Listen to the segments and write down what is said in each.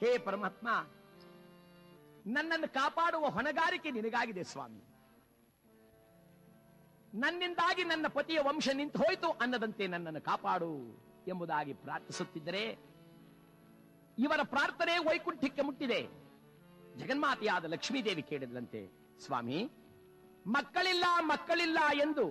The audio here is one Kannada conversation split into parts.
ಹೇ ಪರಮಾತ್ಮ ನನ್ನನ್ನು ಕಾಪಾಡುವ ಹೊಣೆಗಾರಿಕೆ ನಿನಗಾಗಿದೆ ಸ್ವಾಮಿ ನನ್ನಿಂದಾಗಿ ನನ್ನ ಪತಿಯ ವಂಶ ನಿಂತು ಹೋಯಿತು ಅನ್ನದಂತೆ ನನ್ನನ್ನು ಕಾಪಾಡು ಎಂಬುದಾಗಿ ಪ್ರಾರ್ಥಿಸುತ್ತಿದ್ದರೆ ಇವರ ಪ್ರಾರ್ಥನೆ ವೈಕುಂಠಕ್ಕೆ ಮುಟ್ಟಿದೆ ಜಗನ್ಮಾತೆಯಾದ ಲಕ್ಷ್ಮೀದೇವಿ ಕೇಳಿದ್ರಂತೆ ಸ್ವಾಮಿ ಮಕ್ಕಳಿಲ್ಲ ಮಕ್ಕಳಿಲ್ಲ ಎಂದು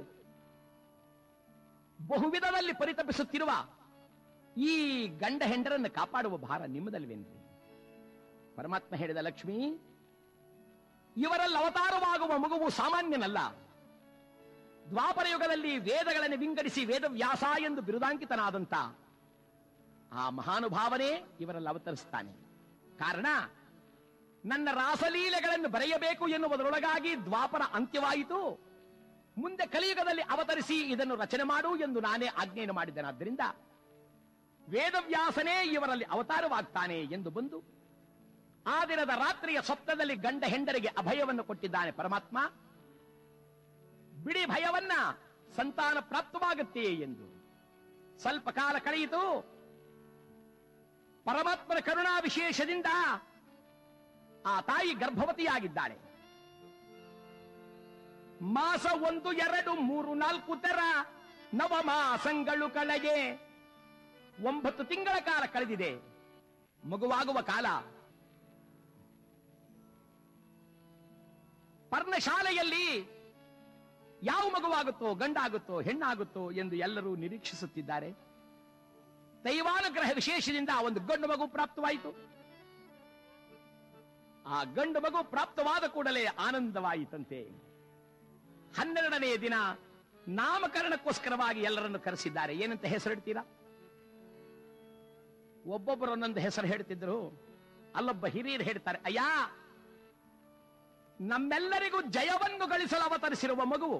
ಬಹುವಿಧದಲ್ಲಿ ಪರಿತಪಿಸುತ್ತಿರುವ ಈ ಗಂಡ ಹೆಂಡರನ್ನು ಕಾಪಾಡುವ ಭಾರ ನಿಮ್ಮದಲ್ವೇನ್ರಿ ಪರಮಾತ್ಮ ಹೇಳಿದ ಲಕ್ಷ್ಮಿ ಇವರಲ್ಲಿ ಅವತಾರವಾಗುವ ಮಗುವು ಸಾಮಾನ್ಯನಲ್ಲ ದ್ವಾಪರ ಯುಗದಲ್ಲಿ ವೇದಗಳನ್ನು ವಿಂಗಡಿಸಿ ವೇದವ್ಯಾಸ ಎಂದು ಬಿರುದಾಂಕಿತನಾದಂತ ಆ ಮಹಾನುಭಾವನೇ ಇವರಲ್ಲಿ ಅವತರಿಸ್ತಾನೆ ಕಾರಣ ನನ್ನ ರಾಸಲೀಲೆಗಳನ್ನು ಬರೆಯಬೇಕು ಎನ್ನುವುದರೊಳಗಾಗಿ ದ್ವಾಪರ ಅಂತ್ಯವಾಯಿತು ಮುಂದೆ ಕಲಿಯುಗದಲ್ಲಿ ಅವತರಿಸಿ ಇದನ್ನು ರಚನೆ ಮಾಡು ಎಂದು ನಾನೇ ಆಜ್ಞೆಯನ್ನು ಮಾಡಿದ್ದೇನಾದ್ದರಿಂದ ವೇದವ್ಯಾಸನೇ ಇವರಲ್ಲಿ ಅವತಾರವಾಗ್ತಾನೆ ಎಂದು ಬಂದು ಆ ದಿನದ ರಾತ್ರಿಯ ಸ್ವಪ್ನದಲ್ಲಿ ಗಂಡ ಹೆಂಡರಿಗೆ ಅಭಯವನ್ನು ಕೊಟ್ಟಿದ್ದಾನೆ ಪರಮಾತ್ಮ ಬಿಡಿ ಭಯವನ್ನ ಸಂತಾನ ಪ್ರಾಪ್ತವಾಗುತ್ತೆ ಎಂದು ಸ್ವಲ್ಪ ಕಾಲ ಕಳೆಯಿತು ಪರಮಾತ್ಮನ ಕರುಣಾ ವಿಶೇಷದಿಂದ ಆ ತಾಯಿ ಗರ್ಭವತಿಯಾಗಿದ್ದಾಳೆ ಮಾಸ ಒಂದು ಎರಡು ಮೂರು ನಾಲ್ಕು ತರ ನವ ಮಾಸಂಗಳು ಕಳೆಗೆ ಒಂಬತ್ತು ತಿಂಗಳ ಕಾಲ ಕಳೆದಿದೆ ಮಗುವಾಗುವ ಕಾಲ ಪರ್ಣಶಾಲೆಯಲ್ಲಿ ಯಾವ ಮಗುವಾಗುತ್ತೋ ಗಂಡಾಗುತ್ತೋ ಹೆಣ್ಣಾಗುತ್ತೋ ಎಂದು ಎಲ್ಲರೂ ನಿರೀಕ್ಷಿಸುತ್ತಿದ್ದಾರೆ ದೈವಾನುಗ್ರಹ ವಿಶೇಷದಿಂದ ಒಂದು ಗಂಡು ಮಗು ಪ್ರಾಪ್ತವಾಯಿತು ಆ ಗಂಡು ಮಗು ಪ್ರಾಪ್ತವಾದ ಕೂಡಲೇ ಆನಂದವಾಯಿತಂತೆ ಹನ್ನೆರಡನೇ ದಿನ ನಾಮಕರಣಕ್ಕೋಸ್ಕರವಾಗಿ ಎಲ್ಲರನ್ನು ಕರೆಸಿದ್ದಾರೆ ಏನಂತ ಹೆಸರಿಡ್ತೀರಾ ಒಬ್ಬೊಬ್ಬರು ಒಂದೊಂದು ಹೆಸರು ಹೇಳ್ತಿದ್ರು ಅಲ್ಲೊಬ್ಬ ಹಿರಿಯರು ಹೇಳ್ತಾರೆ ಅಯ್ಯ ನಮ್ಮೆಲ್ಲರಿಗೂ ಜಯವನ್ನು ಗಳಿಸಲು ಅವತರಿಸಿರುವ ಮಗುವು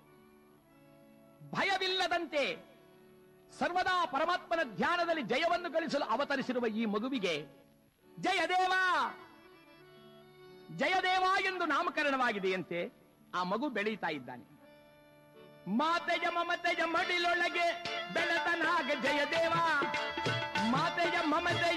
ಭಯವಿಲ್ಲದಂತೆ ಸರ್ವದಾ ಪರಮಾತ್ಮನ ಧ್ಯಾನದಲ್ಲಿ ಜಯವನ್ನು ಗಳಿಸಲು ಅವತರಿಸಿರುವ ಈ ಮಗುವಿಗೆ ಜಯದೇವ ಜಯದೇವ ಎಂದು ನಾಮಕರಣವಾಗಿದೆಯಂತೆ ಆ ಮಗು ಬೆಳೀತಾ ಇದ್ದಾನೆ ಮಾತೆಯ ಮಮತೆಯ ಮಡಿಲೊಳಗೆ ಬೆಳೆತನಾಗ ಜಯದೇವ ಮಾತೆಯ ಮಮತೆಯ